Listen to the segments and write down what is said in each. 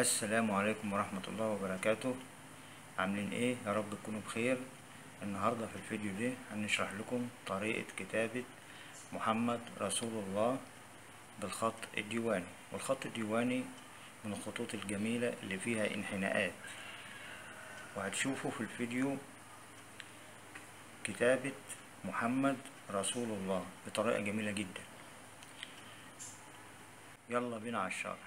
السلام عليكم ورحمة الله وبركاته عاملين ايه يا رب تكونوا بخير النهاردة في الفيديو ده هنشرح لكم طريقة كتابة محمد رسول الله بالخط الديواني والخط الديواني من الخطوط الجميلة اللي فيها انحناءات وهتشوفوا في الفيديو كتابة محمد رسول الله بطريقة جميلة جدا يلا بينا على الشرح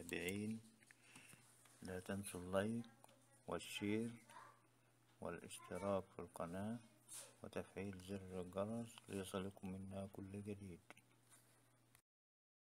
المتابعين لا تنسوا اللايك والشير والاشتراك في القناة وتفعيل زر الجرس ليصلكم منا كل جديد